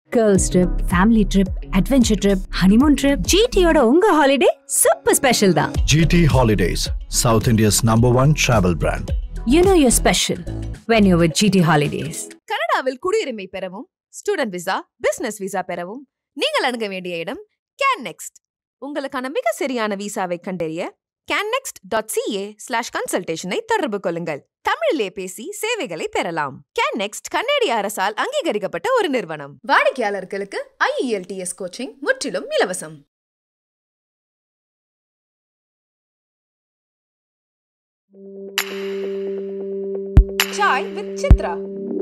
Girls trip family trip adventure trip honeymoon trip ஜிடியோட உங்க holiday super special தான் GT Holidays, South India's number one travel brand. You know you're special when you with GT holidays கனடாவில் குடியுரிமை பெறவும் student visa business visa பெறவும் நீங்கள் அணுக வேண்டிய இடம் கேன் நெக்ஸ்ட் உங்களுக்கான மிக சரியான விசாவை கண்டறிய கேன்னெக்ஸ்ட் டாட் சிஏ ஸ்லாஷ் கன்சல்டேஷனை தொடர்பு கொள்ளுங்கள் தமிழிலே பேசி சேவைகளை பெறலாம் கேன் நெக்ஸ்ட் கன்னடிய அரசால் அங்கீகரிக்கப்பட்ட ஒரு நிறுவனம் வாடிக்கையாளர்களுக்கு ஐஇஎல்டிஎஸ் கோச்சிங் முற்றிலும் இலவசம் சாய் வித் சித்ரா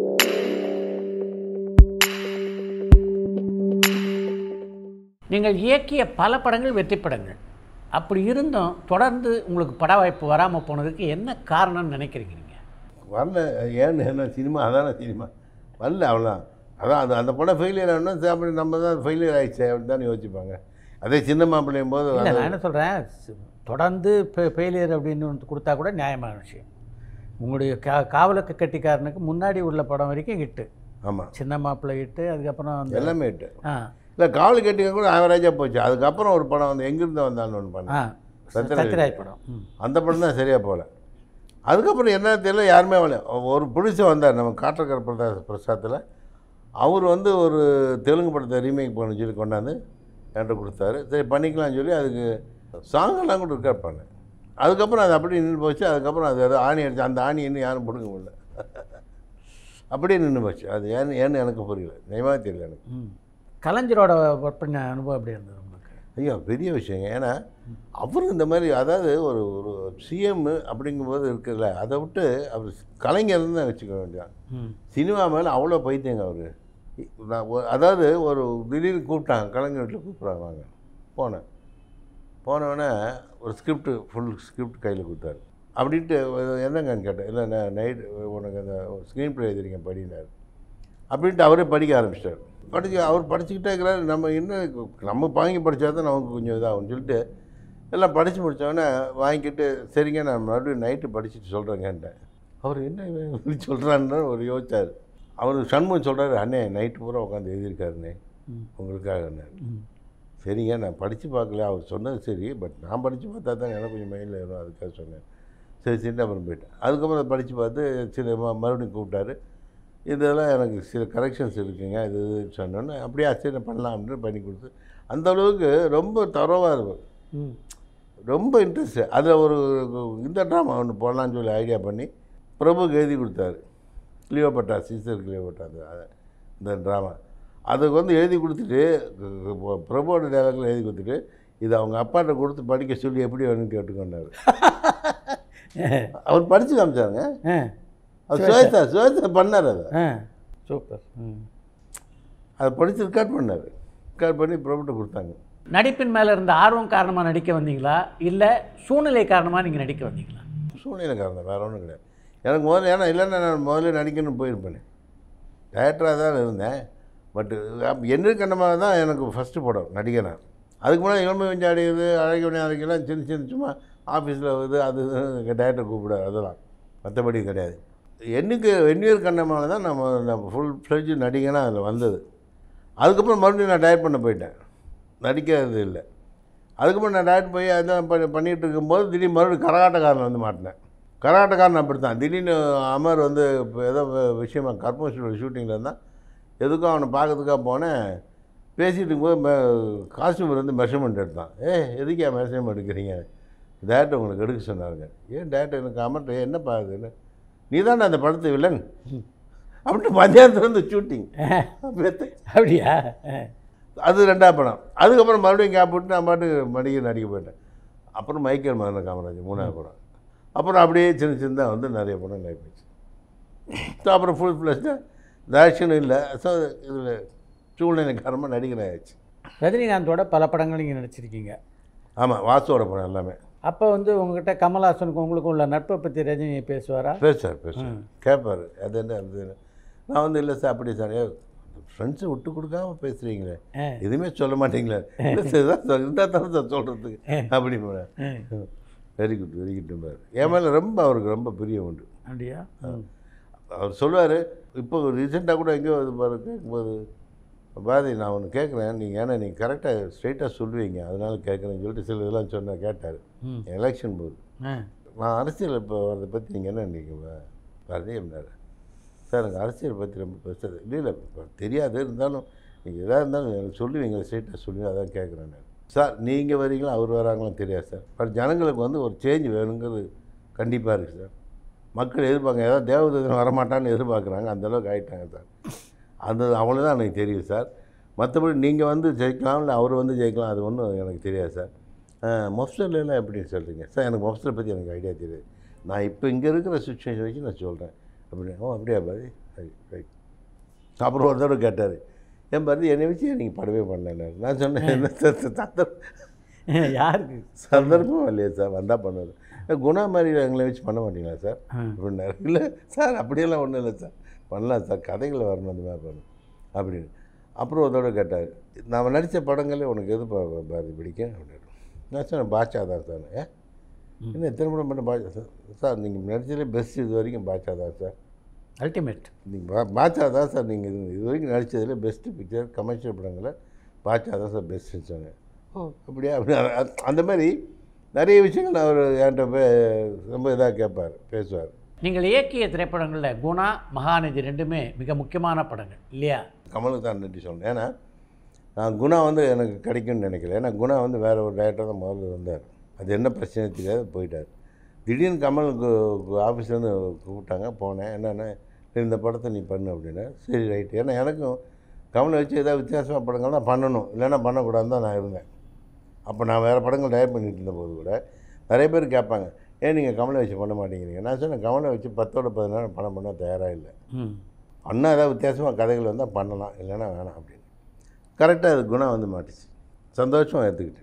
நீங்கள் இயக்கிய பல படங்கள் வெற்றி படங்கள் அப்படி இருந்தும் தொடர்ந்து உங்களுக்கு பட வாய்ப்பு வராமல் போனதுக்கு என்ன காரணம்னு நினைக்கிறீங்க நீங்கள் வரல ஏன்னு என்ன சினிமா அதான சினிமா வரல அவ்வளோதான் அதான் அது அந்த படம் ஃபெயிலியர் ஆகணும் சரி, அப்படி நம்ம தான் ஃபெயிலியர் ஆயிடுச்சு அப்படின்னு தான் யோசிப்பாங்க அதே சின்ன மாப்பிள்ளையும் போது இல்லை அது- நான் என்ன சொல்கிறேன் தொடர்ந்து ஃபெயிலியர் அப்படின்னு ஒன்று கொடுத்தா கூட நியாயமான விஷயம் உங்களுடைய கா காவலுக்கு கட்டிக்காரனுக்கு முன்னாடி உள்ள படம் வரைக்கும் ஹிட்டு ஆமாம் சின்ன மாப்பிள்ளை ஹிட்டு அதுக்கப்புறம் அந்த எல்லாமே இட்டு ஆ இல்லை காவல் கட்டிங்க கூட ஆவரேஜாக போச்சு அதுக்கப்புறம் ஒரு படம் வந்து எங்கிருந்து வந்தான்னு ஒன்று ஆ பண்ணேன் சத்யராஜ். சத்யராஜ் படம் ம் அந்த படம் தான் சரியாக போகல அதுக்கப்புறம் என்ன தெரியல யாருமே வரல ஒரு புடிச்ச வந்தார் நம்ம காற்றக்கர் பிரதா பிரசாத்தில் அவர் வந்து ஒரு தெலுங்கு படத்தை ரீமேக் பண்ண சொல்லி கொண்டாந்து என்கிட்ட கொடுத்தாரு சரி பண்ணிக்கலாம்னு சொல்லி அதுக்கு சாங்கெல்லாம் கூட ரெக்கார்ட் பண்ணேன் அதுக்கப்புறம் அது அப்படியே நின்று போச்சு அதுக்கப்புறம் அது ஏதோ ஆணி அடிச்சு அந்த ஆணி இன்னும் யாரும் பிடுங்க முடியல அப்படியே நின்று போச்சு அது ஏன்னு ஏன்னு எனக்கு புரியல நியமாக தெரியல எனக்கு ம் கலைஞரோட ஒர்க் பண்ண அனுபவம் எப்படி இருந்தது உங்களுக்கு ஐயா பெரிய விஷயங்க ஏன்னா அவரும் இந்த மாதிரி அதாவது ஒரு ஒரு சிஎம் அப்படிங்கும்போது இருக்குல்ல அதை விட்டு அவர் கலைஞர்னு தான் வச்சுக்க வேண்டியதான் ம் சினிமா மேலே அவ்வளோ பைத்தியங்க அவர் அதாவது ஒரு திடீர்னு கூப்பிட்டாங்க கலைஞர் வீட்டில் கூப்பிட்றாங்க வாங்க போனேன் போனவொடனே ஒரு ஸ்கிரிப்ட் ஃபுல் ஸ்கிரிப்ட் கையில் கொடுத்தாரு அப்படின்ட்டு என்னங்கன்னு கேட்டேன் இல்லை நான் நைட் உனக்கு அந்த ஸ்க்ரீன் ப்ளே எழுதிருங்க படினார் அப்படின்ட்டு அவரே படிக்க ஆரம்பிச்சிட்டார் படிச்சு அவர் படிச்சுக்கிட்டே இருக்கிறாரு நம்ம என்ன நம்ம வாங்கி படித்தா தான் நமக்கு கொஞ்சம் இதாகும்னு சொல்லிட்டு எல்லாம் படித்து முடித்தோடனே வாங்கிக்கிட்டு சரிங்க நான் மறுபடியும் நைட்டு படிச்சுட்டு சொல்கிறேங்கன்ட்டேன் அவர் என்ன இவன் இப்படி சொல்கிறான்னு ஒரு யோசிச்சார் அவர் சண்முகம் சொல்கிறாரு அண்ணே நைட்டு பூரா உட்காந்து எழுதியிருக்காருண்ணே ம். உங்களுக்காக ம் சரிங்க நான் படித்து பார்க்கல அவர் சொன்னது சரி பட் நான் படித்து பார்த்தா தான் எனக்கு கொஞ்சம் மைண்டில் வரும் அதுக்காக சொன்னேன் சரி சரி அப்புறம் போயிட்டேன் அதுக்கப்புறம் அதை படித்து பார்த்து சில ம- மறுபடியும் கூப்பிட்டாரு இதெல்லாம் எனக்கு சில கரெக்ஷன்ஸ் இருக்குங்க இது இது சொன்னோன்னே அப்படியே ஆச்சரிய பண்ணலாம் அப்படின்னு பண்ணி கொடுத்து அந்த அளவுக்கு ரொம்ப தரவாக இருக்கும் ம் ரொம்ப இன்ட்ரெஸ்ட்டு அதில் ஒரு இந்த ட்ராமா ஒன்று போடலான்னு சொல்லி ஐடியா பண்ணி பிரபுக்கு எழுதி கொடுத்தாரு கிளியோபட்டா சீசர் கிளியோபட்டா அந்த அது- இந்த ட்ராமா அதுக்கு வந்து எழுதி கொடுத்துட்டு கு- பிரபுவோட டேலாக்ல எழுதி கொடுத்துட்டு இது அவங்க அப்பாட்ட கொடுத்து படிக்க சொல்லி எப்படி வேணும்னு கேட்டுக்கொண்டாரு அவர் படித்து காமிச்சாருங்க ஆ அவர் சுவேதா சுவேதா பண்ணார் அதை ஆ சூப்பர் ம் அதை படித்து ரெக்கார்ட் பண்ணார் ரெக்கார்ட் பண்ணி பிரபுட்ட கொடுத்தாங்க நடிப்பின் மேலே இருந்த ஆர்வம் காரணமாக நடிக்க வந்தீங்களா இல்லை சூழ்நிலை காரணமாக நீங்கள் நடிக்க வந்தீங்களா சூழ்நிலை காரணம் வேறு ஒன்றும் கிடையாது எனக்கு முதல்ல ஏன்னா இல்லைன்னா நான் முதல்ல நடிக்கணும்னு போயிருப்பேனே டேரக்டராக தான் இருந்தேன் பட்டு என்ன கண்ணமாக தான் எனக்கு ஃபஸ்ட்டு படம் நடிகனா அதுக்கு முன்னாடி இளமை வெஞ்சாடியது அழகவனி அழைக்கலாம் சின்ன சின்ன சும்மா ஆஃபீஸில் இது அது டேரக்டர் கூப்பிட அதெல்லாம் மற்றபடி கிடையாது என்னைக்கு வெந்நீர் கண்ணமாக தான் நம்ம நம்ம ஃபுல் ஃப்ளெஜ் நடிகனாக அதில் வந்தது அதுக்கப்புறம் மறுபடியும் நான் டயட் பண்ண போயிட்டேன் நடிக்கிறது இல்லை அதுக்கப்புறம் நான் டயட் போய் அதான் பண்ணி பண்ணிகிட்டு இருக்கும்போது திடீர்னு மறுபடியும் கரகாட்டக்காரன் வந்து மாட்டினேன் கரகாட்டக்காரன் அப்படி தான் திடீர்னு அமர் வந்து இப்போ ஏதோ வி- விஷயமா கர்மஸ்டோட ஷூட்டிங்கில் இருந்தால் எதுக்கும் அவனை பார்க்கறதுக்காக போனேன் பேசிகிட்டு இருக்கும்போது காஸ்டியூமர் வந்து மெஷர்மெண்ட் எடுத்தான் ஏ எதுக்கே மெஷர்மெண்ட் எடுக்கிறீங்க டேரக்டர் உங்களுக்கு எடுக்க சொன்னாருங்க ஏன் டேரக்டர் எனக்கு அமர்ட்ட என்னப்பா இதுன்னு நீ தானே அந்த படத்து வில்லன் அப்படின்ட்டு மத்தியானத்துல வந்து ஷூட்டிங் அப்படியா ஆ. அது ரெண்டாவது படம் அதுக்கப்புறம் மறுபடியும் கேப் விட்டு நான் பாட்டு நடிகை நடிக்க போயிட்டேன் அப்புறம் மைக்கேல் மதன காமராஜ் மூணாவது படம் அப்புறம் அப்படியே சின்ன சின்னதாக வந்து நிறைய படம் நடிப்பிச்சு ஸோ அப்புறம் ஃபுல் ஃப்ளஷ்டாக டேரக்ஷனும் இல்லை ஸோ இதில் சூழ்நிலை காரணமாக நடிகர் ஆயிடுச்சு ரஜினிகாந்தோட பல படங்கள் நீங்கள் நடிச்சிருக்கீங்க ஆமாம் வாசுவோட படம் எல்லாமே அப்போ வந்து உங்ககிட்ட கமல்ஹாசனுக்கு உங்களுக்கும் உள்ள நட்பை பற்றி ரஜினி பேசுவாரா பேசுவார் பேசுவார் கேட்பார் அது என்ன அது என்ன நான் வந்து இல்லை சார் அப்படி சார் ஃப்ரெண்ட்ஸை விட்டு கொடுக்காம பேசுகிறீங்களே ஆ. எதுவுமே சொல்ல மாட்டீங்களே இல்லை சார் இதான் சார் இருந்தால் தானே சார் சொல்கிறதுக்கு அப்படி ஆ. வெரி குட் வெரி குட் பாரு என் மேலே ரொம்ப அவருக்கு ரொம்ப பிரியம் உண்டு அப்படியா ம். அவர் சொல்லுவார் இப்போ ரீசெண்டாக கூட எங்கேயோ இது பாரு கேட்கும்போது பாரதி நான் ஒன்று கேட்குறேன் நீங்கள் ஏன்னா நீங்கள் கரெக்டாக ஸ்ட்ரைட்டாக சொல்லுவீங்க அதனால கேட்குறேன்னு சொல்லிட்டு சில இதெல்லாம் சொன்ன கேட்டார் ம் எலெக்ஷன் போது ஆ நான் அரசியல் இப்போ வரதை பற்றி நீங்கள் என்ன நினைக்கிறீங்க பாரதி அப்படின்னாரு சார் எனக்கு அரசியல் பற்றி ரொம்ப பெருசாக இல்லை இல்லை இப்போ தெரியாது இருந்தாலும் நீங்கள் எதாக இருந்தாலும் எனக்கு சொல்லுவீங்க ஸ்ட்ரைட்டாக சொல்லுவீங்க அதான் கேட்குறேன் நான் சார் நீங்கள் வரீங்களா அவர் வராங்களாம் தெரியாது சார் பட் ஜனங்களுக்கு வந்து ஒரு சேஞ்ச் வேணுங்கிறது கண்டிப்பாக இருக்குது சார் மக்கள் எதிர்பார்க்க ஏதாவது தேவதூதன் வரமாட்டான்னு எதிர்பார்க்குறாங்க அந்தளவுக்கு ஆகிட்டாங்க சார் அந்த அவ்வளோதான் எனக்கு தெரியும் சார் மற்றபடி நீங்கள் வந்து ஜெயிக்கலாம் இல்லை அவர் வந்து ஜெயிக்கலாம் அது ஒன்றும் எனக்கு தெரியாது சார் மொஃப்சல்லாம் எப்படின்னு சொல்கிறீங்க சார் எனக்கு மொஃப்சலை பற்றி எனக்கு ஐடியா தெரியாது நான் இப்போ இங்கே இருக்கிற சுச்சுவேஷன் வச்சு நான் சொல்கிறேன் அப்படின்னு ஓ அப்படியா பாதி ரைட் அப்புறம் ஒரு தடவை கேட்டார் ஏன் பாரதி என்னை வச்சு நீங்கள் படவே பண்ணல நான் சொன்னேன் என்ன சார் சந்தர்ப்பம் யாருக்கு சந்தர்ப்பம் இல்லையா சார் வந்தால் பண்ணுவார் குணா மாதிரி எங்களை வச்சு பண்ண மாட்டீங்களா சார் ஆ. அப்படின்னாரு இல்லை சார் அப்படியெல்லாம் ஒன்றும் இல்லை சார் பண்ணலாம் சார் கதைகள் வரணும் அந்த மாதிரி பண்ணணும் அப்படின்னு அப்புறம் ஒரு தடவை கேட்டார் நான் நடித்த படங்களே உனக்கு எது பா- பாரதி பிடிக்கும் அப்படின்னு நான் சொன்னேன் பாட்சா தான் சார் ஏ என்ன எத்தனை படம் பண்ண பாட்சா சார் சார் நீங்கள் நடிச்சதுலே பெஸ்ட் இது வரைக்கும் பாட்சா தான் சார் அல்டிமேட் நீங்கள் பா பாட்சா தான் சார் நீங்கள் இது இது வரைக்கும் நடித்ததில் பெஸ்ட்டு பிக்சர் கமர்ஷியல் படங்களில் பாட்சா தான் சார் பெஸ்ட்டுன்னு சொன்னேன் ஓ அப்படியா அப்படி அ- அந்த மாதிரி நிறைய விஷயங்கள் அவர் என்கிட்ட போய் ரொம்ப இதாக கேட்பார் பேசுவார் நீங்கள் இயக்கிய திரைப்படங்களில் குணா மகாநதி ரெண்டுமே மிக முக்கியமான படங்கள் இல்லையா கமலுக்கு தான் நன்றி சொல்லணும் ஏன்னா நான் குணா வந்து எனக்கு கிடைக்கும்னு நினைக்கல ஏன்னா குணா வந்து வேறு ஒரு டேரக்டர் தான் முதல்ல வந்தார் அது என்ன பிரச்சனை தெரியாது போயிட்டார் திடீர்னு கமலுக்கு ஆஃபீஸ்லேருந்து கூப்பிட்டாங்க போனேன் என்னென்ன இந்த படத்தை நீ பண்ணு அப்படின்னா சரி ரைட்டு ஏன்னா எனக்கும் கமலை வச்சு ஏதாவது வித்தியாசமாக படங்கள் தான் பண்ணணும் இல்லைன்னா பண்ணக்கூடாதுன்னு தான் நான் இருந்தேன் அப்போ நான் வேறு படங்கள் டயர் பண்ணிட்டு இருந்தபோது கூட நிறைய பேர் கேட்பாங்க ஏன் நீங்கள் கமலை வச்சு பண்ண மாட்டேங்கிறீங்க நான் சொன்னேன் கமலை வச்சு பத்தோட பதினாறு படம் பண்ண தயாராக இல்லை ம் அண்ணா ஏதாவது வித்தியாசமாக கதைகள் வந்தால் பண்ணலாம் இல்லைன்னா வேணாம் அப்படின்னு கரெக்டாக அது குணம் வந்து மாட்டுச்சு சந்தோஷமாக ஏற்றுக்கிட்டேன்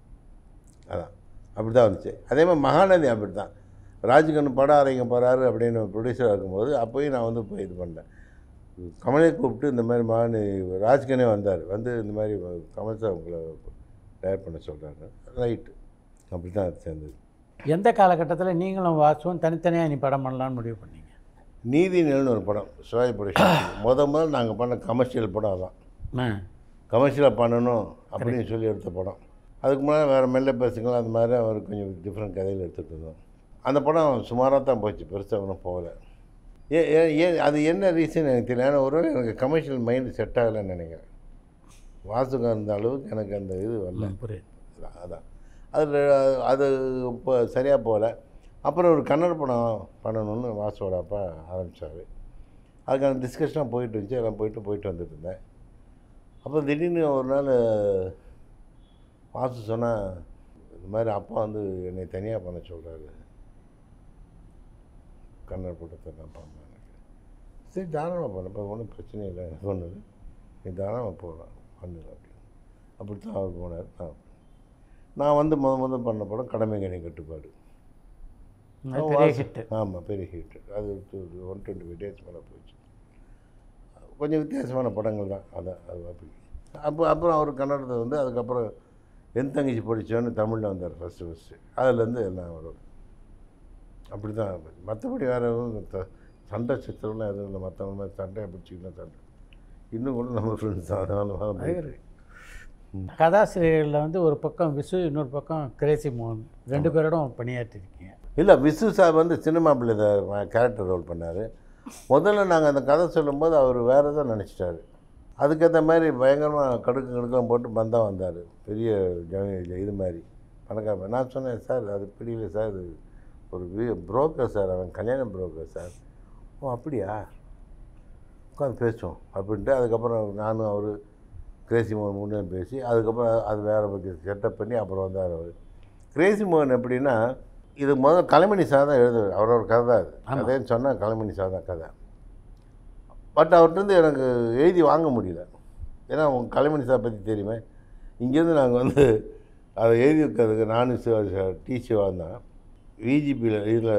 அதான் அப்படி தான் வந்துச்சு அதே மாதிரி மகாநதி அப்படி தான் ராஜ்கண்ணு படம் அரைங்க போகிறாரு அப்படின்னு ப்ரொடியூசராக இருக்கும்போது அப்போயும் நான் வந்து போய் இது பண்ணேன் கமலை கூப்பிட்டு இந்த மாதிரி மகாநதி ராஜ்கண்ணே வந்தார் வந்து இந்த மாதிரி கமல் சார் உங்களை டயர் பண்ண சொல்கிறாரு ரைட்டு அப்படி தான் அது சேர்ந்தது எந்த காலகட்டத்தில் நீங்களும் வாசுவும் தனித்தனியாக நீ படம் பண்ணலான்னு முடிவு பண்ணீங்க நீதி நிலன்னு ஒரு படம் சிவாஜி ப்ரொடக்ஷன் முத முதல்ல நாங்கள் பண்ண கமர்ஷியல் படம் அதான் ஆ கமர்ஷியலாக பண்ணணும் அப்படின்னு சொல்லி எடுத்த படம் அதுக்கு முன்னாடி வேறு மெல்ல பேசுங்களா அந்த மாதிரி அவர் கொஞ்சம் டிஃப்ரெண்ட் கதையில் எடுத்துகிட்டு இருந்தோம் அந்த படம் சுமாராக தான் போச்சு பெருசாக ஒன்றும் போகலை ஏன் ஏன் ஏன் அது என்ன ரீசன் எனக்கு தெரியல ஏன்னா ஒருவேளை எனக்கு கமர்ஷியல் மைண்டு செட் ஆகலைன்னு நினைக்கிறேன் வாசுகம் இருந்த அளவுக்கு எனக்கு அந்த இது வரல ம், புரியுது அதான், அதான் அது அது இப்போ சரியாக போகல அப்புறம் ஒரு கன்னட படம் பண்ணணும்னு வாசுவோட அப்பா ஆரம்பித்தார் அதுக்கான டிஸ்கஷனாக போயிட்டு இருந்துச்சு எல்லாம் போயிட்டு போயிட்டு வந்துட்டு இருந்தேன் அப்போ திடீர்னு ஒரு நாள் வாசு சொன்னால் இந்த மாதிரி அப்பா வந்து என்னை தனியாக பண்ண சொல்கிறாரு கன்னட படத்தை நான் பண்ணேன் எனக்கு சரி தாராளமாக பண்ண இப்போ ஒன்றும் பிரச்சனை இல்லை எனக்கு ஒன்று இல்லை. நீ தாராளமாக போகலாம் பண்ணுங்க அப்படின்னு அப்படி தான் அவர் போனார் நான் நான் வந்து முத முத பண்ண படம் கடமை கணி கட்டுப்பாடு அது பெரிய ஹிட்டு ஆமாம் பெரிய ஹிட் அது ஒன் டுவெண்ட்டி ஃபைவ் டேஸ் மேலே போச்சு கொஞ்சம் வித்தியாசமான படங்கள் தான் அதான் அது அப்படி அப்போ அப்புறம் அவர் கன்னடத்தை வந்து அதுக்கப்புறம் என் தங்கச்சி படித்தோன்னு தமிழில் வந்தார் ஃபஸ்ட்டு ஃபஸ்ட்டு அதுலேருந்து எல்லாம் வரும் அப்படி தான் மற்றபடி வேறு எதுவும் த- சண்டை சித்திரம்லாம் எதுவும் இல்லை மற்றவங்க மாதிரி சண்டையை பிடிச்சிக்கலாம் சண்டை இன்னும் கூட நம்ம ஃப்ரெண்ட்ஸ் தான் அதனால அது கதாசிரியர்களில் வந்து ஒரு பக்கம் விசு இன்னொரு பக்கம் கிரேசி மோகன் ரெண்டு பேரோடும் பணியாற்றிருக்கீங்க இல்லை விசு சார் வந்து சினிமா பிள்ளை கேரக்டர் ரோல் பண்ணார் முதல்ல நாங்கள் அந்த கதை சொல்லும்போது அவர் வேறு தான் நினச்சிட்டாரு அதுக்கேற்ற மாதிரி பயங்கரமாக கடுக்கு கடுக்கம் போட்டு பந்தா வந்தார் பெரிய ஜன இது மாதிரி பணக்கார நான் சொன்னேன் சார் அது பிடிக்கல சார் இது ஒரு புரோக்கர் சார் அவன் கல்யாண புரோக்கர் சார் ஓ அப்படியா உட்காந்து பேசுவோம் அப்படின்ட்டு அதுக்கப்புறம் நானும் அவர் கிரேசி மோகன் முன்னே பேசி அதுக்கப்புறம் அது வேறு பற்றி செட்டப் பண்ணி அப்புறம் வந்தார் அவர் கிரேசி மோகன் எப்படின்னா இது முதல்ல கலைமணி சார் தான் எழுதுவார் அவரோட கதை தான் இது ஆமா. கதைன்னு சொன்னால் கலைமணி சார் தான் கதை பட் அவர்கிட்ட எனக்கு எழுதி வாங்க முடியல ஏன்னா உங்கள் கலைமணி சார் பற்றி தெரியுமே இங்கேருந்து நாங்கள் வந்து அதை எழுதி வைக்கிறதுக்கு நானும் சிவா சார் டி சிவா தான் விஜிபியில் இதில்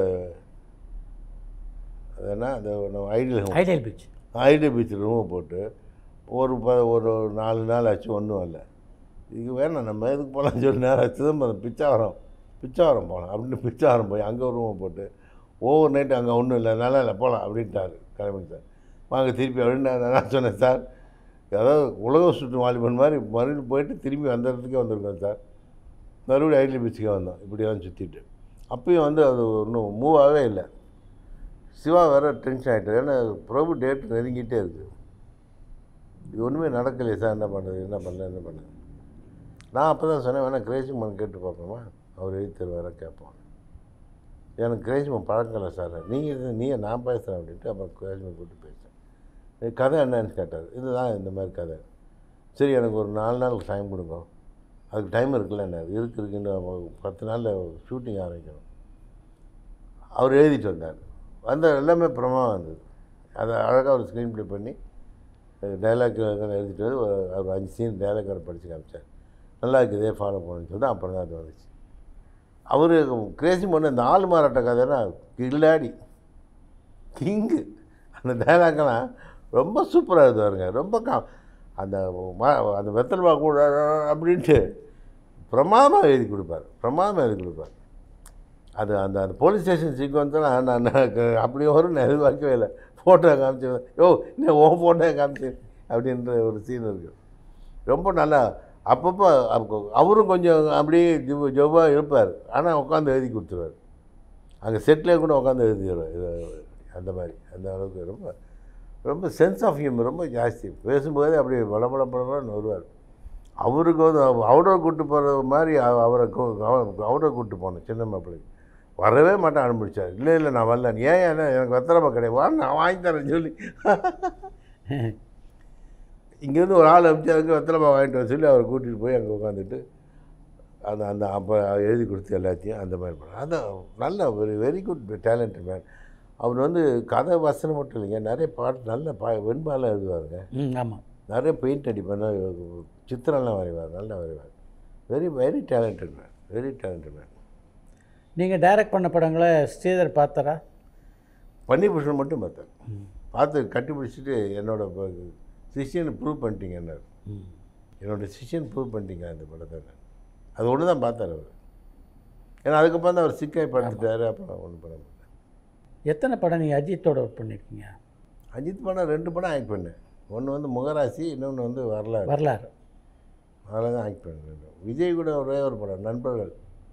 அது என்ன அந்த நம்ம ideal ideal beach ID beach ரூமை போட்டு ஒரு ப ஒரு நாலு நாள் ஆச்சு ஒன்றும் இல்லை இது வேணாம் நம்ம எதுக்கு போகலாம் சொல்லி நேரம் சிதம்பரம் பிச்சாவரம் பிச்சாவரம் போகலாம் அப்படின்னு பிச்சாவரம் போய் அங்கே ஒரு ரூமை போட்டு ஓவர் நைட்டு அங்கே ஒன்றும் இல்லை நல்லா இல்லை போகலாம் அப்படின்ட்டாரு கிளம்பி சார் வாங்க திருப்பி அப்படின்னு நான் நான் சொன்னேன் சார் அதாவது உலக சுற்று வாலிபன் மாதிரி மறுபடியும் போயிட்டு திரும்பி அந்த இடத்துக்கே வந்திருக்கோம் சார் மறுபடியும் ஐடியல் பீச்சுக்கே வந்தோம் இப்படியெல்லாம் சுற்றிட்டு அப்பயும் வந்து அது ஒன்றும் மூவ் ஆகவே இல்லை சிவா வேறு டென்ஷன் ஆகிட்டார் ஏன்னா பிரபு டேட் நெருங்கிட்டே இருக்குது இது ஒன்றுமே நடக்கலையே சார் என்ன பண்ணுறது என்ன பண்ணல என்ன பண்ணுறது நான் அப்போ தான் சொன்னேன் வேணா கிரேசிமன் கேட்டு பார்ப்போமா அவர் எழுத்து வேற கேட்போம் எனக்கு கிரேசிமன் பழக்கம் இல்லை சார் நீங்கள் நீங்கள் நான் பேசுகிறேன் அப்படின்ட்டு அப்புறம் கிரேசிமன் கூப்பிட்டு பேசுகிறேன் இது கதை என்னன்னு கேட்டார் இதுதான் இந்த மாதிரி கதை சரி எனக்கு ஒரு நாலு நாள் டைம் கொடுங்க அதுக்கு டைம் இருக்குல்ல என்ன இருக்கு இருக்குன்னு அவ- பத்து நாளில் ஷூட்டிங் ஆரம்பிக்கணும் அவர் எழுதிட்டு வந்தார் வந்த எல்லாமே பிரமாதம் வந்தது அதை அழகாக ஒரு ஸ்க்ரீன் ப்ளே பண்ணி டைலாக் எழுதிட்டு வந்து ஒரு- ஒரு அஞ்சு சீன் டைலாக் அவர் படித்து காமிச்சார் நல்லா இருக்குது இதே ஃபாலோ பண்ணுன்னு சொல்லி அப்புறம் தான் அது வந்துச்சு அவர் கிரேசி பண்ண இந்த ஆள் மாறாட்ட கதைனா கில்லாடி கிங்கு அந்த டைலாக்லாம் ரொம்ப சூப்பராக எழுதுவாருங்க ரொம்ப கா அந்த ம- அந்த வெத்தல்பா கூட அப்படின்ட்டு பிரமாதமாக எழுதி கொடுப்பார் பிரமாதமாக எழுதி கொடுப்பார் அது அந்த அந்த போலீஸ் ஸ்டேஷன் சீக்வன்ஸ்லாம் நான் நான் அப்படியே வரும் நான் எதிர்பார்க்கவே இல்லை ஃபோட்டோ காமிச்சு யோ இன்னும் ஓ ஃபோட்டோ காமிச்சு அப்படின்ற ஒரு சீன் இருக்குது ரொம்ப நல்லா அப்பப்போ அப்ப- அவரும் கொஞ்சம் அப்படியே ஜொ- ஜொவ்வாக இருப்பார் ஆனால் உட்காந்து எழுதி கொடுத்துருவார் அங்கே செட்டிலே கூட உட்காந்து எழுதிடுவார் இது அந்த மாதிரி அந்த அளவுக்கு ரொம்ப ரொம்ப சென்ஸ் ஆஃப் ஹியூமர் ரொம்ப ஜாஸ்தி பேசும்போதே அப்படியே பளபள பளபளன்னு வருவார் அவருக்கு வந்து அவுடோர் கூட்டு போகிறது மாதிரி அவ- அவரை அவுடோர் கூட்டு போனோம் சின்ன மாப்பிள்ளைக்கு வரவே மாட்டேன் அனுப்பிச்சார் இல்லை இல்லை நான் வரல ஏன் ஏன்னா எனக்கு வெத்தரமா கிடையாது வா நான் வாங்கி தரேன்னு சொல்லி இங்கேருந்து ஒரு ஆள் அனுப்பிச்சாருக்கு வெத்தலைமா வாங்கிட்டு வர சொல்லி அவரை கூட்டிகிட்டு போய் அங்கே உட்காந்துட்டு அந்த அந்த அப்போ எழுதி கொடுத்து எல்லாத்தையும் அந்த மாதிரி பண்ண அதான் நல்ல ஒரு வெரி குட் டேலண்டட் மேன் அவர் வந்து கதை வசனம் மட்டும் இல்லைங்க நிறைய பாட்டு நல்ல பா வெண்பாலாம் எழுதுவாருங்க ம் ஆமாம் நிறைய பெயிண்ட் அடிப்பார் சித்திரம்லாம் வரைவார் நல்லா வரைவார் very very talented man very talented man நீங்கள் டைரக்ட் பண்ண படங்களை ஸ்ரீதர் பார்த்தாரா பன்னிபூஷன் மட்டும் பார்த்தேன் பார்த்து கட்டி பிடிச்சிட்டு என்னோட ப- சிஷ்யனை ப்ரூவ் பண்ணிட்டீங்க என்ன என்னோட சிஷ்யன் ப்ரூவ் பண்ணிட்டீங்க அந்த படத்தை அது ஒன்று தான் பார்த்தார் அவர் ஏன்னா அதுக்கப்புறம் தான் அவர் சிக்காய் படுத்துட்டாரு அப்புறம் ஒன்றும் பண்ண முடியல எத்தனை படம் நீங்கள் அஜித்தோட ஒர்க் பண்ணியிருக்கீங்க அஜித் படம் ரெண்டு படம் ஆக்ட் பண்ணேன் ஒன்று வந்து முகராசி இன்னொன்று வந்து வரலாறு வரலாறு அதில் தான் ஆக்ட் பண்ணேன் விஜய் கூட ஒரே ஒரு படம் நண்பர்கள்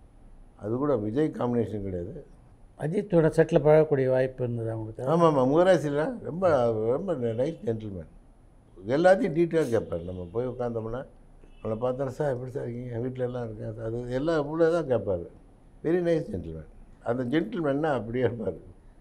அது கூட விஜய் காம்பினேஷன் கிடையாது அஜித்தோட செட்டில் பழகக்கூடிய வாய்ப்பு இருந்தது அவங்களுக்கு ஆமாம் ஆமாம் முகராசியில் ரொம்ப ரொம்ப நைஸ் ஜென்டில்மேன் எல்லாத்தையும் டீட்டெயிலாக கேட்பார் நம்ம போய் உட்காந்தோம்னா அவனை பார்த்தா சார் எப்படி சார் இருக்கீங்க வீட்டில் எல்லாம் இருக்கேன் சார் அது எல்லாம் இவ்வளோ தான் கேட்பார் வெரி நைஸ் ஜென்டில்மேன் அந்த ஜென்டில்மேன்னா அப்படியே இருப்பார்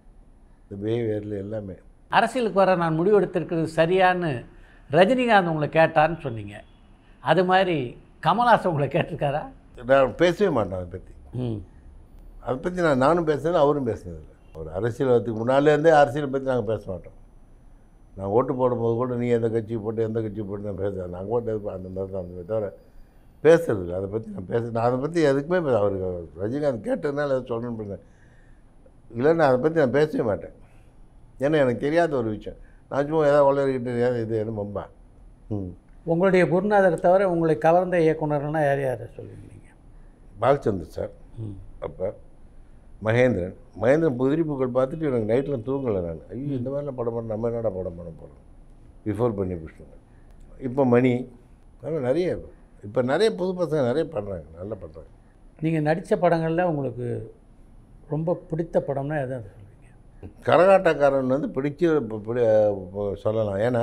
இந்த பிஹேவியரில் எல்லாமே அரசியலுக்கு வர நான் முடிவெடுத்திருக்கிறது சரியான்னு ரஜினிகாந்த் உங்களை கேட்டார்னு சொன்னீங்க அது மாதிரி கமல்ஹாசன் உங்களை கேட்டிருக்காரா நான் பேசவே மாட்டேன் அதை பற்றி ம் அதை பற்றி நான் நானும் பேசுனது அவரும் பேசுனதில்லை ஒரு அரசியல் வரதுக்கு முன்னாலேருந்தே அரசியலை பற்றி நாங்கள் பேச மாட்டோம் நான் ஓட்டு போடும்போது கூட நீ எந்த கட்சி போட்டு எந்த கட்சி போட்டு நான் பேசுகிறேன் நாங்கள் ஓட்டு எதுக்கு அந்த மாதிரி தான் அந்த தவிர பேசுறதில்ல அதை பற்றி நான் பேச நான் அதை பற்றி எதுக்குமே பே- அவருக்கு ரஜினிகாந்த் கேட்டதுனால அதை சொல்லணும்னு பண்ணேன் இல்லைன்னா அதை பற்றி நான் பேசவே மாட்டேன் ஏன்னா எனக்கு தெரியாத ஒரு விஷயம் நான் சும்மா ஏதாவது வளர்கிட்டு ஏதாவது இது என்ன மம்பா ம் உங்களுடைய குருநாதரை தவிர உங்களை கவர்ந்த இயக்குனர்கள்னா யார் யாரை சொல்லுவீங்க பாலச்சந்தர் சார் ம் அப்போ மகேந்திரன் மகேந்திரன் புதிரி பூக்கள் பார்த்துட்டு எனக்கு நைட்டில் தூங்கலை நான் ஐயோ இந்த மாதிரிலாம் படம் பண்ண நம்ம என்னடா படம் பண்ண போகிறோம் பிஃபோர் பண்ணி புஷ்ணன் இப்போ மணி அதெல்லாம் நிறைய இப்போ நிறைய புது பசங்க நிறைய பண்ணுறாங்க நல்லா பண்ணுறாங்க நீங்கள் நடித்த படங்களில் உங்களுக்கு ரொம்ப பிடித்த படம்னா எதை சொல்லுவீங்க கரகாட்டக்காரன் வந்து பிடிச்ச ப- பிடி- ப- சொல்லலாம் ஏன்னா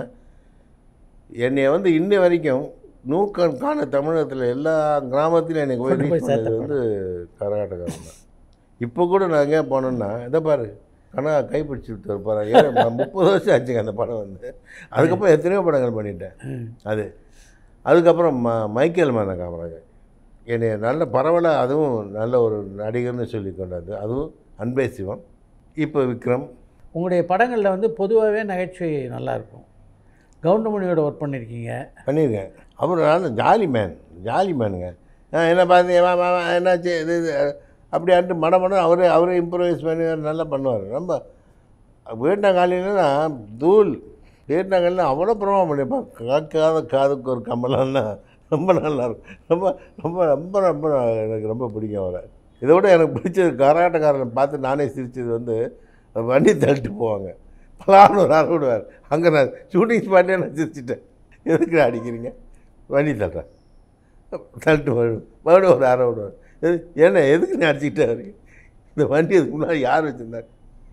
என்னை வந்து இன்ன வரைக்கும் நூக்கணக்கான தமிழகத்தில் எல்லா கிராமத்திலும் எனக்கு போய் கொண்டு போய் ரீச் பண்ணது சேர்த்த வந்து கரகாட்டக்காரன் தான் இப்போ கூட நான் எங்கேயா போனேன்னா இதை பாரு கனகா கைப்பிடிச்சி விட்டு போகிறேன் ஏன்னா முப்பது வருஷம் ஆச்சுங்க அந்த படம் வந்து அதுக்கப்புறம் எத்தனையோ படங்கள் பண்ணிட்டேன் ம் அது அதுக்கப்புறம் ம மைக்கேல் மேன காமராஜர் என்னை நல்ல பரவலாக அதுவும் நல்ல ஒரு நடிகர்னு சொல்லி கொண்டாது அதுவும் அன்பே சிவம் இப்போ விக்ரம் உங்களுடைய படங்களில் வந்து பொதுவாகவே நகைச்சுவை நல்லாயிருக்கும் கவுண்டமணியோட ஒர்க் பண்ணியிருக்கீங்க பண்ணியிருக்கேன் அப்புறம் நான் ஜாலி மேன் ஜாலி மேனுங்க ஆ, என்ன பார்த்து வா, வா, வா, என்னாச்சு இது இது அப்படியான்ட்டு மட மடம் அவரே அவரே இம்ப்ரவைஸ் பண்ணி நல்லா பண்ணுவார் ரொம்ப வீட்டாங்காலினா தூள் வீட்டாங்காலில் அவ்வளோ பிரமா பண்ணியிருப்பான் காக்காத காதுக்கு ஒரு கம்மலான்னா ரொம்ப நல்லா இருக்கும் ரொம்ப ரொம்ப ரொம்ப ரொம்ப எனக்கு ரொம்ப பிடிக்கும் அவரை இதை விட எனக்கு பிடிச்சது கராட்டக்காரனை பார்த்து நானே சிரிச்சது வந்து வண்டி தள்ளிட்டு போவாங்க பலான்னு ஒரு ஆள் விடுவார் அங்கே நான் ஷூட்டிங் ஸ்பாட்லேயே நான் சிரிச்சிட்டேன் எதுக்கு அடிக்கிறீங்க வண்டி தட்டுறேன் தள்ளிட்டு மறுபடியும் மறுபடியும் ஒரு அரை விடுவார் எது என்ன எதுக்கு நீ அடிச்சுக்கிட்டே வரீங்க இந்த வண்டி அதுக்கு முன்னாடி யார் வச்சுருந்தாங்க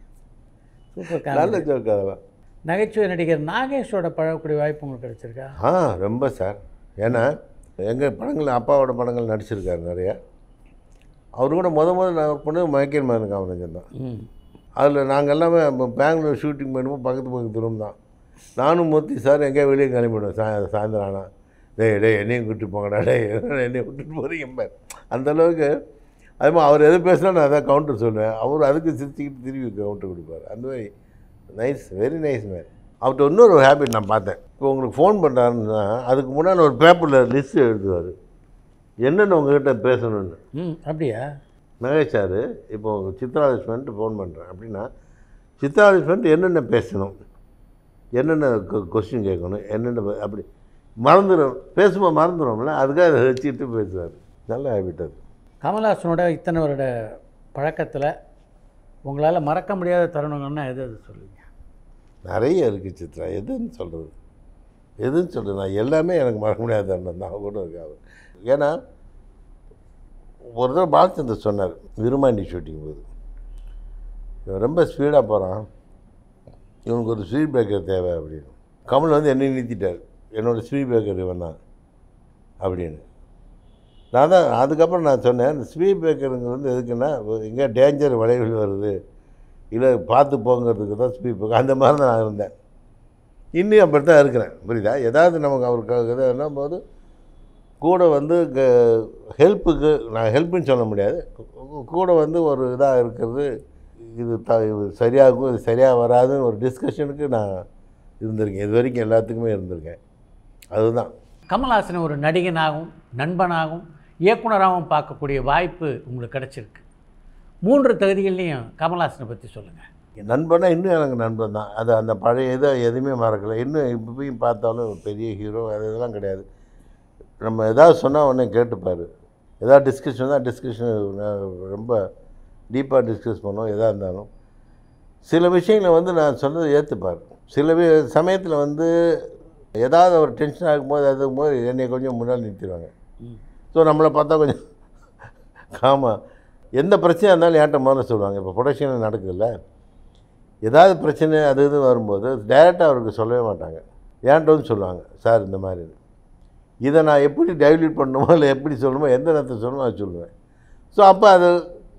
சூப்பர் நல்ல காமெடி ஜோக்கு அதெல்லாம் நகைச்சுவை நடிகர் நாகேஷோட பழகக்கூடிய வாய்ப்பு உங்களுக்கு கிடைச்சிருக்கா ஆ ரொம்ப சார் ஏன்னா எங்கள் படங்கள் அப்பாவோட படங்கள் நடிச்சிருக்காரு நிறையா அவர் கூட முத முதல்ல நான் ஒர்க் பண்ணது மைக்கேல் மேனன் காமராஜன் தான் ம் அதில் நாங்கள் எல்லாமே இப்போ பெங்களூர் ஷூட்டிங் பண்ணும்போது பக்கத்து பக்கத்து ரூம் தான் நானும் மூர்த்தி சார் எங்கேயா வெளியே கிளம்பிடுவேன் சாய சாயந்தரம் ஆனால் டேய் டேய் என்னையும் கூப்பிட்டு போங்கடா டேய் என்னையும் விட்டுட்டு போகிறீங்க பார் அந்த அளவுக்கு அது மாதிரி அவர் எது பேசினா நான் அதான் கவுண்டர் சொல்லுவேன் அவர் அதுக்கு சிரிச்சுக்கிட்டு திரும்பி கவுண்டர் கொடுப்பார் அந்த மாதிரி நைஸ் வெரி நைஸ் மேன் அவர்கிட்ட இன்னொரு ஒரு ஹேபிட் நான் பார்த்தேன் இப்போ உங்களுக்கு ஃபோன் பண்ணுறாருன்னா அதுக்கு முன்னால் ஒரு பேப்பரில் லிஸ்ட் எழுதுவார் என்னென்ன உங்ககிட்ட பேசணும்னு ம் அப்படியா மகேஷ் சார் இப்போ சித்ரா லட்சுமன்ட்டு ஃபோன் பண்ணுறேன் அப்படின்னா சித்ரா லட்சுமன்ட்டு என்னென்ன பேசணும் என்னென்ன கொஸ்டின் கேட்கணும் என்னென்ன பே- அப்படி மறந்துடும் பேசும்போது மறந்துடும்ல அதுக்காக அதை வச்சுக்கிட்டு பேசுவார் நல்ல ஹேபிட் அது கமல்ஹாசனோட இத்தனை வருட பழக்கத்தில் உங்களால் மறக்க முடியாத தருணங்கள்னா எது எது சொல்லுவீங்க நிறைய இருக்குது சித்ரா எதுன்னு சொல்கிறது எதுன்னு சொல்கிறது நான் எல்லாமே எனக்கு மறக்க முடியாத தருணம் தான் கூட இருக்காது ஏன்னா ஒரு தடவை பாலச்சந்தர் சொன்னார் விருமாண்டி ஷூட்டிங் போது இவன் ரொம்ப ஸ்பீடாக போகிறான் இவனுக்கு ஒரு ஸ்பீட் பிரேக்கர் தேவை அப்படின்னு கமல் வந்து என்னை நிறுத்திட்டார் என்னோடய ஸ்பீட் பிரேக்கர் இவன் தான் அப்படின்னு நான் தான் அதுக்கப்புறம் நான் சொன்னேன் இந்த ஸ்பீட் பிரேக்கருங்கிறது வந்து எதுக்குன்னா எங்கே டேஞ்சர் வளைவுகள் வருது இல்லை பார்த்து போங்கிறதுக்கு தான் ஸ்பீட் பிரேக்கர் அந்த மாதிரி தான் நான் இருந்தேன் இன்னும் அப்படி தான் இருக்கிறேன் புரியுதா ஏதாவது நமக்கு அவருக்கு எதாவது போது கூட வந்து ஹெல்ப்புக்கு நான் ஹெல்ப்புன்னு சொல்ல முடியாது கூ- கூட வந்து ஒரு இதாக இருக்கிறது இது த இது சரியாகும் இது சரியாக வராதுன்னு ஒரு டிஸ்கஷனுக்கு நான் இருந்திருக்கேன் இது வரைக்கும் எல்லாத்துக்குமே இருந்திருக்கேன் அதுதான் கமல்ஹாசனை ஒரு நடிகனாகவும் நண்பனாகவும் இயக்குனராகவும் பார்க்கக்கூடிய வாய்ப்பு உங்களுக்கு கிடைச்சிருக்கு மூன்று தகுதிகள்லையும் கமல்ஹாசனை பற்றி சொல்லுங்கள் என் நண்பனா இன்னும் எனக்கு நண்பன் தான் அது அந்த பழைய இதை எதுவுமே மறக்கலை இன்னும் இப்பயும் பார்த்தாலும் பெரிய ஹீரோ அது இதெல்லாம் கிடையாது நம்ம எதாவது சொன்னால் உடனே கேட்டுப்பார் எதாவது டிஸ்கஷன் தான் டிஸ்கஷன் ரொம்ப டீப்பாக டிஸ்கஸ் பண்ணோம் எதாக இருந்தாலும் சில விஷயங்களை வந்து நான் சொன்னதை ஏற்றுப்பார் சில வி- சமயத்தில் வந்து ஏதாவது ஒரு டென்ஷன் ஆகும்போது அதுக்கும் போது என்னை கொஞ்சம் முன்னாடி நிறுத்திடுவாங்க ஸோ நம்மளை பார்த்தா கொஞ்சம் காமா எந்த பிரச்சனையாக இருந்தாலும் ஏன்ட்ட முதல்ல சொல்லுவாங்க இப்போ ப்ரொடக்ஷன் நடக்குதுல்ல ஏதாவது பிரச்சனை அது இது வரும்போது டைரெக்டாக அவருக்கு சொல்லவே மாட்டாங்க ஏன்ட்ட வந்து சொல்லுவாங்க சார் இந்த மாதிரி இதை நான் எப்படி டைல்யூட் பண்ணணுமோ இல்லை எப்படி சொல்லணுமோ எந்த நேரத்தில் சொல்லணுமோ அதை சொல்லுவேன் ஸோ அப்போ அது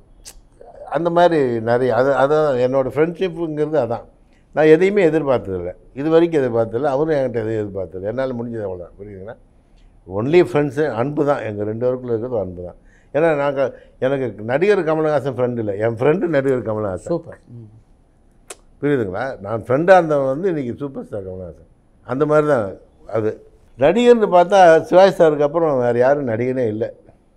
அந்த மாதிரி நிறைய அது அதான் என்னோடய ஃப்ரெண்ட்ஷிப்புங்கிறது அதான் நான் எதையுமே எதிர்பார்த்ததில்லை இது வரைக்கும் எதிர்பார்த்ததில்லை அவரும் என்கிட்ட எதையும் எதிர்பார்த்ததில்லை என்னால் முடிஞ்சது அவ்வளோதான் புரியுதுங்களா ஒன்லி ஃப்ரெண்ட்ஸு அன்பு தான் எங்கள் ரெண்டு பேருக்குள்ள இருக்கிறது அன்பு தான் ஏன்னா நாங்கள் எனக்கு நடிகர் கமலஹாசன் ஃப்ரெண்டு இல்லை என் ஃப்ரெண்டு நடிகர் கமலஹாசன் சூப்பர் ம் புரியுதுங்களா நான் ஃப்ரெண்டாக இருந்தவன் வந்து இன்றைக்கி சூப்பர் ஸ்டார் கமலஹாசன் அந்த மாதிரி தான் அது நடிகர்னு பார்த்தா சிவாஜி சாருக்கு அப்புறம் வேறு யாரும் நடிகனே இல்லை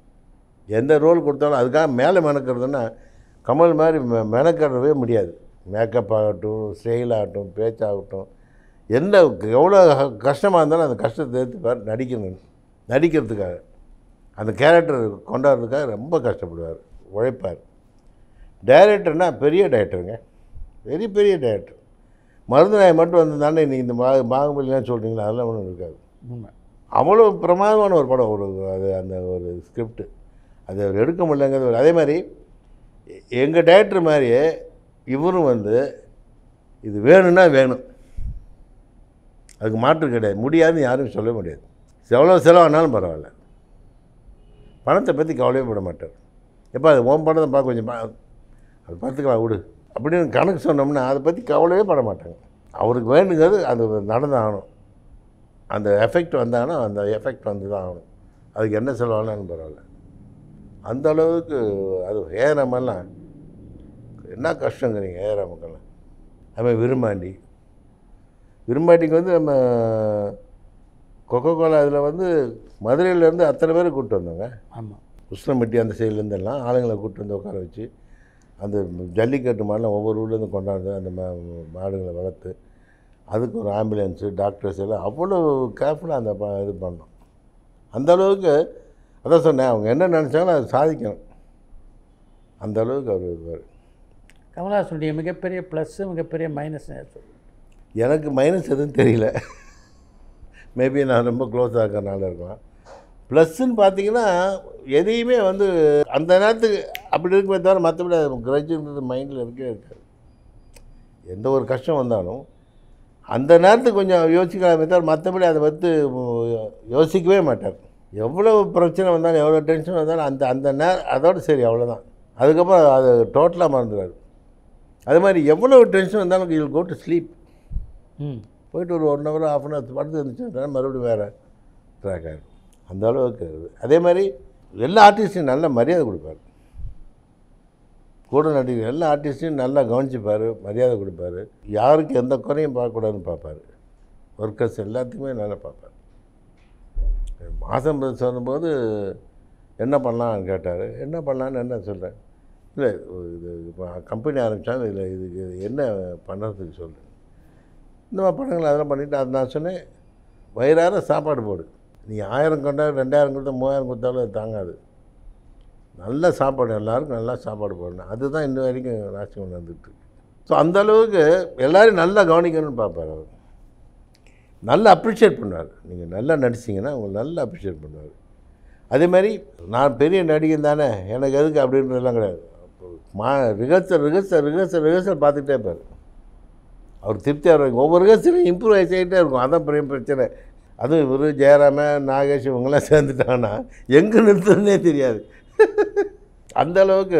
எந்த ரோல் கொடுத்தாலும் அதுக்காக மேலே மெனக்கிறதுன்னா கமல் மாதிரி மெ மெனக்கிறவே முடியாது மேக்கப் ஆகட்டும் ஸ்டைல் ஆகட்டும் பேச்சாகட்டும் எந்த எவ்வளோ கஷ்டமாக இருந்தாலும் அந்த கஷ்டத்தை ஏற்றுப்பார் நடிக்கணும் நடிக்கிறதுக்காக அந்த கேரக்டர் கொண்டாடுறதுக்காக ரொம்ப கஷ்டப்படுவார் உழைப்பார் டைரக்டர்னா பெரிய டைரக்டருங்க பெரிய பெரிய டைரக்டர் மருந்து நாய் மட்டும் வந்திருந்தானே நீங்கள் இந்த மா பாகுபலிலாம் சொல்கிறீங்களா அதெல்லாம் ஒன்றும் இருக்காது உண்மை அவ்வளோ பிரமாதமான ஒரு படம் ஒரு அது அந்த ஒரு ஸ்கிரிப்ட் அது அவர் எடுக்க முடியலங்கிறது ஒரு- அதே மாதிரி எங்கள் டைரக்டர் மாதிரியே இவரும் வந்து இது வேணும்னா வேணும் அதுக்கு மாற்று கிடையாது முடியாதுன்னு யாரும் சொல்ல முடியாது எவ்வளோ செலவானாலும் பரவாயில்ல பணத்தை பற்றி கவலையே பட மாட்டார் எப்போ அது உன் பணத்தை பார்க்க கொஞ்சம் பா அது பார்த்துக்கலாம் விடு அப்படின்னு கணக்கு சொன்னோம்னா அதை பற்றி கவலையே பட மாட்டாங்க அவருக்கு வேணுங்கிறது அது நடந்தாகணும் அந்த எஃபெக்ட் வந்தாங்கன்னா அந்த எஃபெக்ட் வந்து தான் ஆகணும் அதுக்கு என்ன செலவானாலும் பரவாயில்ல அந்த அளவுக்கு அது ஏறாமெல்லாம் என்ன கஷ்டங்கிறீங்க ஏறாமக்கெல்லாம் அதுமாதிரி விரும்பாண்டி விரும்பாண்டிக்கு வந்து நம்ம கொக்கோ கோலா இதில் வந்து மதுரையிலேருந்து அத்தனை பேரை கூப்பிட்டு வந்தோங்க ஆமாம் உஷ்ணம்பட்டி அந்த சைட்லேருந்து எல்லாம் ஆளுங்களை கூப்பிட்டு வந்து உட்கார வச்சு அந்த ஜல்லிக்கட்டு மாடெலாம் ஒவ்வொரு ஊர்லேருந்து கொண்டாந்து அந்த மா மாடுகளை வளர்த்து அதுக்கு ஒரு ஆம்புலன்ஸு டாக்டர்ஸ் எல்லாம் அவ்வளோ கேர்ஃபுல்லாக அந்த ப- இது பண்ணோம் அந்த அளவுக்கு அதான் சொன்னேன் அவங்க என்ன நினச்சாங்களோ அதை சாதிக்கணும் அந்த அளவுக்கு அவர் இருப்பார் கமல்ஹாசனுடைய மிகப்பெரிய ப்ளஸ்ஸு மிகப்பெரிய மைனஸ் எனக்கு மைனஸ் எதுவும் தெரியல மேபி நான் ரொம்ப க்ளோஸ் ஆகிறனால இருக்கலாம் ப்ளஸ்ன்னு பார்த்தீங்கன்னா எதையுமே வந்து அந்த நேரத்துக்கு அப்படி இருக்குமே தவிர மற்றபடி கிரஜுன்றது மைண்டில் இருக்கவே இருக்காது எந்த ஒரு கஷ்டம் வந்தாலும் அந்த நேரத்துக்கு கொஞ்சம் யோசிக்கலாமே தவிர மற்றபடி அதை வந்து யோசிக்கவே மாட்டார் எவ்வளோ பிரச்சனை வந்தாலும் எவ்வளோ டென்ஷன் வந்தாலும் அந்த அந்த நேரம் அதோட சரி அவ்வளோதான் அதுக்கப்புறம் அது டோட்டலாக மறந்துடுவார் அது மாதிரி எவ்வளோ டென்ஷன் வந்தாலும் யூ கோ டு ஸ்லீப் ம் போயிட்டு ஒரு one hour half an hour படுத்து இருந்துச்சுன்னா மறுபடியும் வேறு ட்ராக் ஆகிடும் அந்த அளவுக்கு இது. அதே மாதிரி எல்லா ஆர்டிஸ்ட்டையும் நல்ல மரியாதை கொடுப்பார் கூட நடிகர் எல்லா ஆர்டிஸ்ட்டையும் நல்லா கவனிச்சுப்பார் மரியாதை கொடுப்பாரு யாருக்கு எந்த குறையும் பார்க்கக்கூடாதுன்னு பார்ப்பார் ஒர்க்கர்ஸ் எல்லாத்துக்குமே நல்லா பார்ப்பார் மாதம் சொல்லும்போது என்ன பண்ணலாம்னு கேட்டார் என்ன பண்ணலான்னு என்ன சொல்கிறேன் இல்லை இது இப்போ கம்பெனி ஆரம்பித்தாங்க இதில் இதுக்கு என்ன பண்ணுறதுக்கு சொல்லு இந்த மாதிரி படங்கள் அதெல்லாம் பண்ணிவிட்டு அது நான் சொன்னேன் வயிறார சாப்பாடு போடு நீ ஆயிரம் கொண்டா ரெண்டாயிரம் கொடுத்தா மூவாயிரம் கொடுத்தாலும் அது தாங்காது நல்ல சாப்பாடு எல்லாருக்கும் நல்லா சாப்பாடு போடணும் அதுதான் இன்ன வரைக்கும் ராசியம் வந்துட்டு இருக்கு ஸோ அந்த அளவுக்கு எல்லாரையும் நல்லா கவனிக்கணும்னு பார்ப்பார் அவர் நல்லா அப்ரிஷியேட் பண்ணுவார் நீங்கள் நல்லா நடிச்சிங்கன்னா உங்களை நல்லா அப்ரிஷியேட் பண்ணுவார் அதே மாதிரி நான் பெரிய நடிகன் தானே எனக்கு எதுக்கு அப்படின்றதெல்லாம் கிடையாது அப்போ மா ரிஹர்சல் ரிஹர்சல் ரிஹர்சல் ரிஹர்சல் பார்த்துக்கிட்டே இருப்பார் அவர் திருப்தியாக இருக்கும் ஒவ்வொரு ரிஹர்சலும் இம்ப்ரூவ் ஆகிட்டே இருக்கும் அதான் பெரிய பிரச்சனை அதுவும் இவர் ஜெயராம நாகேஷ் இவங்கெல்லாம் சேர்ந்துட்டாங்கன்னா எங்கே நிறுத்துறதுனே தெரியாது அந்த அளவுக்கு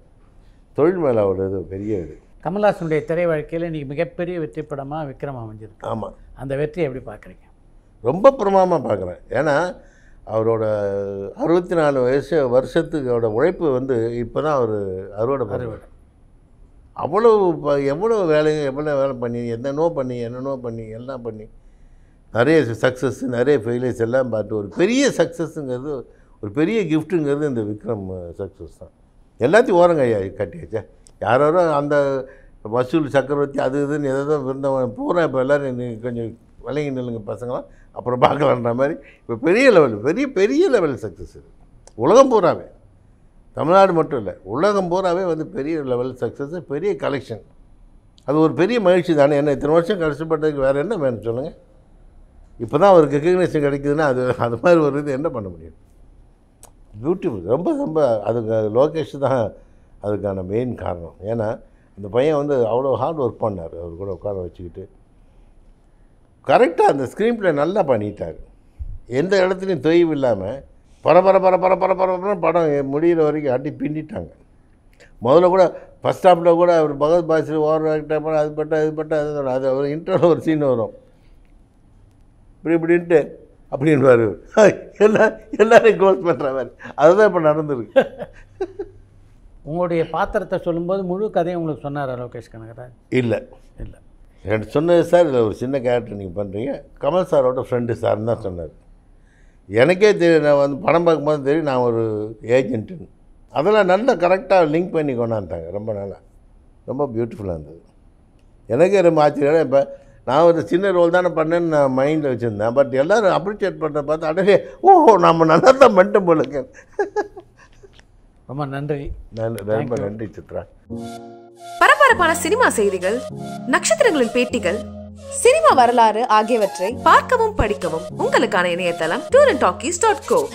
தொழில் மேலே அவர் இது பெரிய இது கமல்ஹாசனுடைய திரை வாழ்க்கையில் இன்றைக்கி மிகப்பெரிய வெற்றி படமாக விக்ரம் அமைஞ்சிருக்கு ஆமாம் அந்த வெற்றியை எப்படி பார்க்குறீங்க ரொம்ப பிரமாதமாக பார்க்குறேன் ஏன்னா அவரோட அறுபத்தி நாலு வயசு வருஷத்துக்கோட உழைப்பு வந்து இப்போ தான் அவர் அறுவடை பண்ணுவார் அவ்வளோ ப- எவ்வளோ வேலைங்க எவ்வளோ வேலை பண்ணி என்னென்னோ பண்ணி என்னென்னோ பண்ணி எல்லாம் பண்ணி நிறைய சக்ஸஸ் நிறைய ஃபெயிலியர்ஸ் எல்லாம் பார்த்து ஒரு பெரிய சக்ஸஸ்ஸுங்கிறது ஒரு பெரிய கிஃப்ட்டுங்கிறது இந்த விக்ரம் சக்ஸஸ் தான் எல்லாத்தையும் ஓரங்க ஐயா கட்டியாச்சே யாரோ அந்த வசூல் சக்கரவர்த்தி அது இதுன்னு எதோ விருந்தவன் பூரா இப்போ எல்லோரும் நீ கொஞ்சம் விலகி நில்லுங்க பசங்களாம் அப்புறம் பார்க்கலான்ற மாதிரி இப்போ பெரிய லெவல் பெரிய பெரிய லெவல் சக்ஸஸ் இது உலகம் பூராவே தமிழ்நாடு மட்டும் இல்லை உலகம் பூராவே வந்து பெரிய லெவல் சக்ஸஸ் பெரிய கலெக்ஷன் அது ஒரு பெரிய மகிழ்ச்சி தானே என்ன இத்தனை வருஷம் கஷ்டப்பட்டதுக்கு வேறு என்ன வேணும் சொல்லுங்கள் இப்போ தான் அவருக்கு ரெக்கக்னேஷன் கிடைக்குதுன்னா அது அது மாதிரி ஒரு இது என்ன பண்ண முடியும் பியூட்டிஃபுல் ரொம்ப ரொம்ப அதுக்கு லோகேஷ் தான் அதுக்கான மெயின் காரணம் ஏன்னா அந்த பையன் வந்து அவ்வளோ ஹார்ட் ஒர்க் பண்ணார் அவர் கூட உட்கார வச்சுக்கிட்டு கரெக்டாக அந்த ஸ்க்ரீன் ப்ளே நல்லா பண்ணிட்டார் எந்த இடத்துலையும் தொய்வு இல்லாமல் பரபர பர பர பர பரபரன்னு படம் முடிகிற வரைக்கும் அடி பின்னிட்டாங்க முதல்ல கூட ஃபஸ்ட் ஸ்டாப்பில் கூட அவர் பகத் பாசில் ஓவர் ஆக்டர் அது பட்ட இது பட்ட அது பட்ட, அது ஒரு இன்டர்வல் ஒரு சீன் வரும் இப்படி இப்படின்ட்டு அப்படின்வார் எல்லா எல்லாரையும் க்ளோஸ் பண்ணுற மாதிரி அதுதான் இப்போ நடந்திருக்கு உங்களுடைய பாத்திரத்தை சொல்லும்போது முழு கதையும் உங்களுக்கு சொன்னார் லோகேஷ் கனகராஜ் இல்லை இல்லை எனக்கு சொன்னது சார் இதில் ஒரு சின்ன கேரக்டர் நீங்கள் பண்ணுறீங்க கமல் சாரோட ஃப்ரெண்டு சார்னு தான் சொன்னார் எனக்கே தெரியும் நான் வந்து படம் பார்க்கும்போது தெரியும் நான் ஒரு ஏஜென்ட்டுன்னு அதெல்லாம் நல்லா கரெக்டாக லிங்க் பண்ணி கொண்டாந்துட்டாங்க ரொம்ப நாளாக ரொம்ப பியூட்டிஃபுல்லாக இருந்தது எனக்கே ரொம்ப ஆச்சரியம் இப்போ நான் ஒரு சின்ன ரோல் தானே பண்ணேன்னு நான் மைண்டில் வச்சுருந்தேன் பட் எல்லோரும் அப்ரிஷியேட் பண்ணுறத பார்த்து அடே ஓ நம்ம நல்லா தான் பண்ணிட்டோம் போல இருக்கு. ரொம்ப நன்றி நன்றி ரொம்ப நன்றி சித்ரா பரபரப்பான சினிமா செய்திகள் நட்சத்திரங்களின் பேட்டிகள் சினிமா வரலாறு ஆகியவற்றை பார்க்கவும் படிக்கவும் உங்களுக்கான இணையதளம் tour and talkies dot go